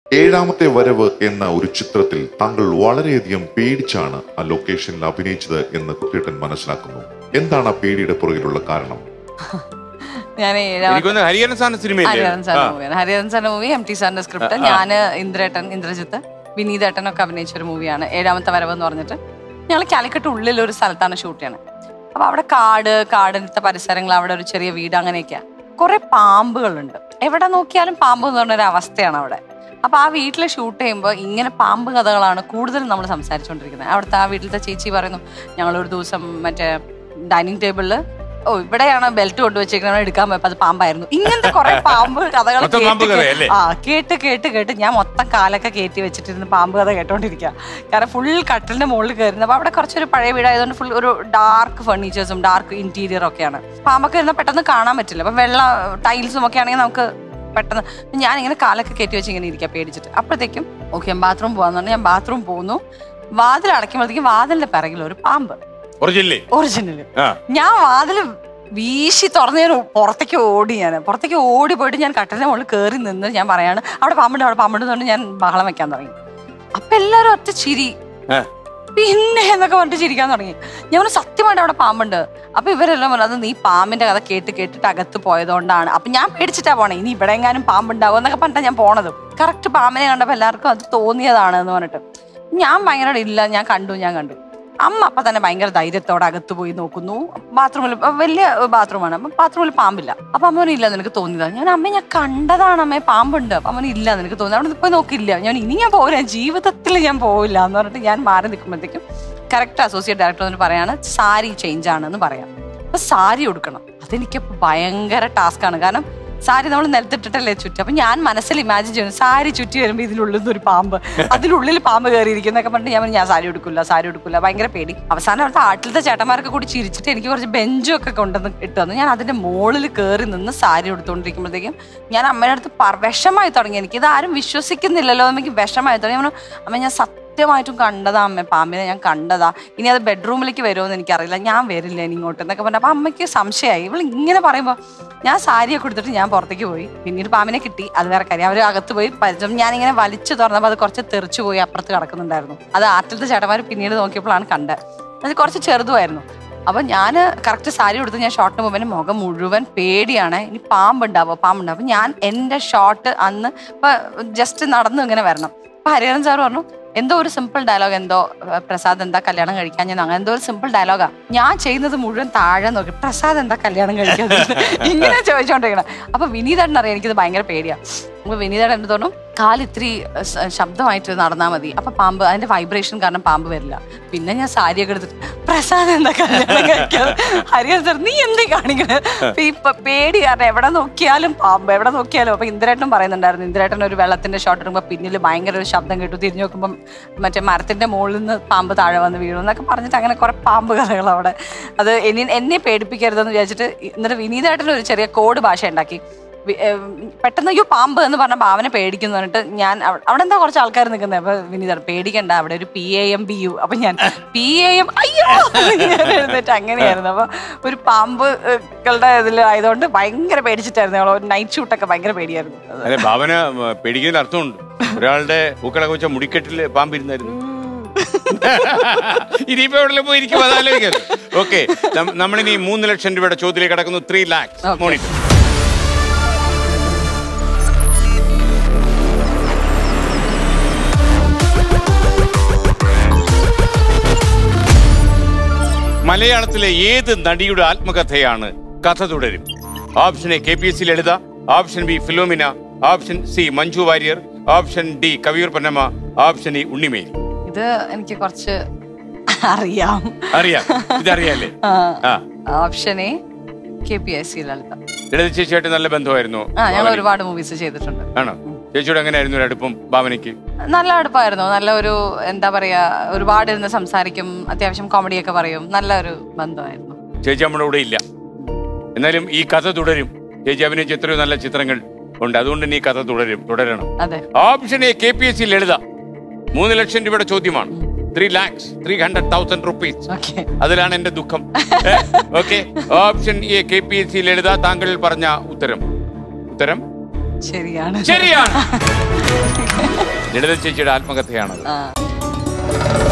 ഏഴാമത്തെ വരവ് എന്ന ഒരു ചിത്രത്തിൽ താങ്കൾ വളരെയധികം പേടിച്ചാണ് ആ ലൊക്കേഷനിൽ അഭിനയിച്ചത് എന്ന് കുട്ടിയേട്ടൻ മനസ്സിലാക്കുന്നു എന്താണ് ആ പേടിയുടെ പുറകിലുള്ള കാരണം ഞാൻ ഏഴാമത്തെ എനിക്കൊന്ന് ഹരിഹരൻ സാറിന്റെ സിനിമയില്ലേ ഹരിഹരൻ സാറിന്റെ മൂവിയാണ് ഹരിഹരൻ സാറിന്റെ മൂവി എം ടി സാറിന്റെ സ്ക്രിപ്റ്റ് ഞാൻ ഇന്ദ്രേട്ടൻ ഇന്ദ്രജിത്ത് വിനീതേട്ടൻ ഒക്കെ അഭിനയിച്ച ഒരു മൂവിയാണ് ഏഴാമത്തെ വരവ് എന്ന് പറഞ്ഞിട്ട് ഞങ്ങൾ കാലിക്കറ്റ് ഉള്ളിൽ ഒരു സ്ഥലത്താണ് ഷൂട്ട് ചെയ്യണത് അപ്പൊ അവിടെ കാട് കാടിനത്തെ പരിസരങ്ങൾ അവിടെ ഒരു ചെറിയ വീട് അങ്ങനെയൊക്കെയാ കുറെ പാമ്പുകളുണ്ട് എവിടെ നോക്കിയാലും പാമ്പ് എന്ന് പറഞ്ഞ ഒരു അവസ്ഥയാണ് അവിടെ അപ്പൊ ആ വീട്ടിൽ ഷൂട്ട് ചെയ്യുമ്പോൾ ഇങ്ങനെ പാമ്പ് കഥകളാണ് കൂടുതലും നമ്മൾ സംസാരിച്ചുകൊണ്ടിരിക്കുന്നത് അവിടുത്തെ ആ വീട്ടിലത്തെ ചേച്ചി പറയുന്നു ഞങ്ങൾ ഒരു ദിവസം മറ്റേ ഡൈനിങ് ടേബിളിൽ ഓ ഇവിടെയാണ് ബെൽറ്റ് കൊണ്ടുവച്ചേക്കുന്നത് എടുക്കാൻ പോയപ്പോ അത് പാമ്പായിരുന്നു ഇങ്ങനത്തെ കുറെ പാമ്പ് കഥകൾ മൊത്തം പാമ്പ് കേട്ട് കഥയല്ലേ? ആ കേട്ട് കേട്ട് കേട്ട് ഞാൻ മൊത്തം കാലൊക്കെ കയറ്റി വെച്ചിട്ടിരുന്ന് പാമ്പ് കഥ കേട്ടോണ്ടിരിക്കുക കാരണം ഫുൾ കട്ടലിന്റെ മുകളിൽ കയറുന്നത് അപ്പൊ അവിടെ കുറച്ചൊരു പഴയ വീടായതുകൊണ്ട് ഫുൾ ഒരു ഡാർക്ക് ഫർണിച്ചേഴ്സും ഡാർക്ക് ഇന്റീരിയർ ഒക്കെയാണ് പാമ്പൊക്കെ ഇരുന്നാൽ പെട്ടെന്ന് കാണാൻ പറ്റില്ല അപ്പൊ വെള്ള ടൈൽസും ഒക്കെ ആണെങ്കിൽ നമുക്ക് പെട്ടെന്ന് ഞാൻ ഇങ്ങനെ കാലൊക്കെ കയറ്റി വെച്ച് ഇങ്ങനെ ഇരിക്കുക പേടിച്ചിട്ട് അപ്പോഴത്തേക്കും ഓക്കെ ഞാൻ ബാത്റൂം പോകാന്ന് പറഞ്ഞാൽ ഞാൻ ബാത്റൂം പോകുന്നു വാതിൽ അടയ്ക്കുമ്പോഴത്തേക്കും വാതിലിന്റെ പിറകിൽ ഒരു പാമ്പ് ഒറിജിനല്ലേ ഒറിജിനൽ ആ ഞാൻ വാതില് വീശി തുറന്ന് ഞാൻ പുറത്തേക്ക് ഓടി ഞാൻ പുറത്തേക്ക് ഓടി പോയിട്ട് ഞാൻ കട്ടലിന്റെ മുകളിൽ കയറി നിന്ന് ഞാൻ പറയാണ് അവിടെ പാമ്പുണ്ട് അവിടെ പാമ്പുണ്ട് എന്ന് പറഞ്ഞ് ഞാൻ ബഹളം വെക്കാൻ തുടങ്ങി അപ്പൊ എല്ലാരും ഒറ്റ ചിരി ആ. പിന്നെ എന്നൊക്കെ പറഞ്ഞിട്ട് ചിരിക്കാൻ തുടങ്ങി ഞാൻ പറഞ്ഞു, സത്യമായിട്ട് അവിടെ പാമ്പുണ്ട് അപ്പൊ ഇവരെല്ലാം പറഞ്ഞു അത് നീ പാമ്പിന്റെ കഥ കേട്ട് കേട്ടിട്ട് അകത്ത് പോയതുകൊണ്ടാണ് അപ്പൊ ഞാൻ പേടിച്ചിട്ടാ പോണേ ഇനി ഇവിടെ എങ്ങാനും പാമ്പുണ്ടാവും എന്നൊക്കെ പറഞ്ഞിട്ടാ ഞാൻ പോണത് കറക്റ്റ് പാമ്പിനെ കണ്ടപ്പോ എല്ലാവർക്കും അത് തോന്നിയതാണ് എന്ന് പറഞ്ഞിട്ട് ഞാൻ ഭയങ്കര ഇല്ല ഞാൻ കണ്ടു ഞാൻ കണ്ടു അമ്മ അപ്പൊ തന്നെ ഭയങ്കര ധൈര്യത്തോടെ അകത്ത് പോയി നോക്കുന്നു ബാത്റൂമിൽ വലിയ ബാത്റൂമാണ് അപ്പൊ ബാത്റൂമിൽ പാമ്പില്ല അപ്പൊ അമ്മ പറഞ്ഞു, ഇല്ല നിനക്ക് തോന്നിയതാ ഞാൻ അമ്മ ഞാൻ കണ്ടതാണ് അമ്മേ പാമ്പുണ്ട് അപ്പൊ അമ്മ പറഞ്ഞു, ഇല്ല നിനക്ക് തോന്നി അവിടെ പോയി നോക്കില്ല ഞാൻ ഇനി ഞാൻ പോകില്ല ജീവിതത്തിൽ ഞാൻ പോവില്ല എന്ന് പറഞ്ഞിട്ട് ഞാൻ മാറി നിൽക്കുമ്പോഴത്തേക്കും കറക്റ്റ് അസോസിയേറ്റ് ഡയറക്ടർ പറയാണ് സാരി ചേഞ്ച് ആണെന്ന് പറയാം അപ്പൊ സാരി ഉടുക്കണം അതെനിക്ക് ഭയങ്കര ടാസ്ക് ആണ് കാരണം സാരി നമ്മൾ നിലത്തിട്ടിട്ടല്ലേ ചുറ്റി അപ്പൊ ഞാൻ മനസ്സിൽ ഇമാജിൻ ചെയ്യുന്നു സാരി ചുറ്റി വരുമ്പോൾ ഇതിനുള്ളിൽ നിന്ന് ഒരു പാമ്പ് അതിനുള്ളിൽ പാമ്പ് കയറിയിരിക്കുന്നൊക്കെ പറഞ്ഞിട്ട് ഞാൻ പറഞ്ഞു, ഞാൻ സാരി എടുക്കില്ല സാരി എടുക്കില്ല ഭയങ്കര പേടി അവസാനം അവിടുത്തെ ആട്ടിലത്തെ ചേട്ടന്മാരൊക്കെ കൂടി ചിരിച്ചിട്ട് എനിക്ക് കുറച്ച് ബെഞ്ചും ഒക്കെ കൊണ്ടുവന്ന് ഇട്ട് തന്നു ഞാൻ അതിന്റെ മുകളിൽ കയറി നിന്ന് സാരി എടുത്തുകൊണ്ടിരിക്കുമ്പോഴത്തേക്കും ഞാൻ അമ്മയുടെ അടുത്ത് പറ- വിഷമായി തുടങ്ങി എനിക്ക് ഇത് ആരും വിശ്വസിക്കുന്നില്ലല്ലോ എനിക്ക് വിഷമായി തുടങ്ങി ഞാൻ പറഞ്ഞു, അമ്മ ഞാൻ സത്യമായിട്ടും കണ്ടതാ അമ്മ പാമ്പിനെ ഞാൻ കണ്ടതാ ഇനി അത് ബെഡ്റൂമിലേക്ക് വരുമോ എനിക്കറിയില്ല ഞാൻ വരില്ല ഇനി ഇങ്ങോട്ട് എന്നൊക്കെ പറഞ്ഞു അപ്പൊ അമ്മയ്ക്ക് സംശയമായി ഇവൾ ഇങ്ങനെ പറയുമ്പോൾ ഞാൻ സാരിയൊക്കെ കൊടുത്തിട്ട് ഞാൻ പുറത്തേക്ക് പോയി പിന്നീട് പാമ്പിനെ കിട്ടി അത് വേറെ കാര്യം അവർ അകത്ത് പോയി പരിചയം ഞാനിങ്ങനെ വലിച്ചു തുറന്നപ്പോൾ അത് കുറച്ച് തെറിച്ചു പോയി അപ്പുറത്ത് കിടക്കുന്നുണ്ടായിരുന്നു അത് ആറ്റിലത്തെ ചേട്ടന്മാർ പിന്നീട് നോക്കിയപ്പോഴാണ് കണ്ടത് അത് കുറച്ച് ചെറുതുമായിരുന്നു അപ്പൊ ഞാൻ കറക്റ്റ് സാരി കൊടുത്ത് ഞാൻ ഷോട്ടിന് പോകുമ്പോൾ മുഖം മുഴുവൻ പേടിയാണ് ഇനി പാമ്പുണ്ടാവോ പാമ്പുണ്ടാവും അപ്പൊ ഞാൻ എന്റെ ഷോട്ട് അന്ന് ഇപ്പൊ ജസ്റ്റ് നടന്നു ഇങ്ങനെ വരണം അപ്പൊ ഹരിഹരൻ സാർ പറഞ്ഞു എന്തോ ഒരു സിമ്പിൾ ഡയലോഗ് എന്തോ ഏഹ്, പ്രസാദ് എന്താ കല്യാണം കഴിക്കാൻ ഞാൻ അങ്ങനെ എന്തോ ഒരു സിമ്പിൾ ഡയലോഗാ ഞാൻ ചെയ്യുന്നത് മുഴുവൻ താഴെ നോക്കി പ്രസാദ് എന്താ കല്യാണം കഴിക്കാൻ ഇങ്ങനെ ചോദിച്ചോണ്ടിരിക്കണം അപ്പൊ വിനീതേട്ടൻ അറിയാം എനിക്കിത് ഭയങ്കര പേടിയാ അപ്പൊ വിനീതേട്ടൻ എന്ത് തോന്നും കാൽ ഇത്തിരി ഏഹ്, സ- ശബ്ദമായിട്ട് നടന്നാൽ മതി അപ്പൊ പാമ്പ് അതിന്റെ വൈബ്രേഷൻ കാരണം പാമ്പ് വരില്ല പിന്നെ ഞാൻ സാരിയൊക്കെ എടുത്തിട്ട് പ്രസാദ് എന്താ കല്യാണം കഴിക്കാതെ ഹരിഹരൻ സാർ നീ എന്തേ കാണിക്കണത് അപ്പൊ ഈ പ- പേടി കാരണം എവിടെ നോക്കിയാലും പാമ്പ് എവിടെ നോക്കിയാലും അപ്പൊ ഇന്ദ്രേട്ടനും പറയുന്നുണ്ടായിരുന്നു ഇന്ദ്രേട്ടൻ ഒരു വെള്ളത്തിന്റെ ഷോട്ട് ഇടുമ്പോൾ പിന്നിൽ ഭയങ്കര ഒരു ശബ്ദം കേട്ടു തിരിഞ്ഞു നോക്കുമ്പോൾ മറ്റേ മരത്തിന്റെ മുകളിൽ നിന്ന് പാമ്പ് താഴെ വന്ന് വീഴും എന്നൊക്കെ പറഞ്ഞിട്ട് അങ്ങനെ കുറെ പാമ്പ് കഥകൾ അവിടെ അത് എന്നെ എന്നെ പേടിപ്പിക്കരുതെന്ന് വിചാരിച്ചിട്ട് എന്നിട്ട് വിനീതേട്ടൻ ഒരു ചെറിയ കോഡ് ഭാഷ ഉണ്ടാക്കി വി- ഏം, പെട്ടെന്ന് അയ്യോ പാമ്പ് എന്ന് പറഞ്ഞ അവനെ പേടിക്കുന്നു പറഞ്ഞിട്ട് ഞാൻ അവ- അവിടെ എന്താ കുറച്ച് ആൾക്കാർ നിൽക്കുന്നത് അപ്പൊ വിനീതർ പേടിക്കണ്ട അവിടെ ഒരു P A M B U അപ്പൊ ഞാൻ പി എ എം അയ്യോ ഇങ്ങനെ എഴുന്നേറ്റ് അങ്ങനെയായിരുന്നു അപ്പൊ ഒരു പാമ്പുകളുടെ ഇതിൽ ആയതുകൊണ്ട് ഭയങ്കര പേടിച്ചിട്ടായിരുന്നു ഞങ്ങൾ നൈറ്റ് ഷൂട്ടൊക്കെ ഭയങ്കര പേടിയായിരുന്നു അതെ ഭാവന ഉം, പേടിക്കുന്നതിന് അർത്ഥമുണ്ട് ഒരാളുടെ പൂക്കളൊക്കെ വെച്ച മുടിക്കെട്ടില് പാമ്പിരുന്നായിരുന്നു ഇനിയിപ്പോ എവിടെ പോയി ഇരിക്കും അതാലോചിക്കരുത് ഓക്കെ നമ്മളിനി മൂന്ന് ലക്ഷം രൂപയുടെ ചോദ്യത്തിലേക്ക് കടക്കുന്നു ത്രീ ലാക്സ് Okay. മോണിറ്റർ മലയാളത്തിലെ ഏത് നടിയുടെ ആത്മകഥയാണ് കഥ തുടരും option A K P S C Lalitha option B Philomina option C Manju Warrier option D Kaviyoor Ponnamma option E ഉണ്ണിമേൽ ഇത് എനിക്ക് കുറച്ച് അറിയാം അറിയാം ഇതറിയാലേ ആ option A K P S C Lalitha Lalitha ചേച്ചിയായിട്ട് നല്ല ബന്ധമായിരുന്നു ആ ഞങ്ങൾ ഒരുപാട് മൂവീസ് ചെയ്തിട്ടുണ്ട് ആണോ ചേച്ചിയോട് എങ്ങനെയായിരുന്നു ഒരു അടുപ്പം ഭാവനയ്ക്ക് നല്ല അടുപ്പായിരുന്നു നല്ല ഒരു എന്താ പറയാ ഒരുപാട് ഇരുന്ന് സംസാരിക്കും അത്യാവശ്യം കോമഡിയൊക്കെ പറയും നല്ല ഒരു ബന്ധമായിരുന്നു ചേച്ചി നമ്മുടെ കൂടെ ഇല്ല എന്നാലും ഈ കഥ തുടരും ചേച്ചി അഭിനയിച്ച എത്രയോ നല്ല ചിത്രങ്ങൾ ഉണ്ട് അതുകൊണ്ട് തന്നെ ഈ കഥ തുടരും തുടരണം അതെ option A K P S C Lalitha മൂന്ന് ലക്ഷം രൂപയുടെ ചോദ്യമാണ് three lakhs three hundred thousand rupees okay അതിലാണ് എന്റെ ദുഃഖം okay option A K P S C Lalitha താങ്കൾ പറഞ്ഞ ഉത്തരം ഉത്തരം ശരിയാണ് ശരിയാണ് ലളിത ചേച്ചിയുടെ ആത്മകഥയാണത് ആ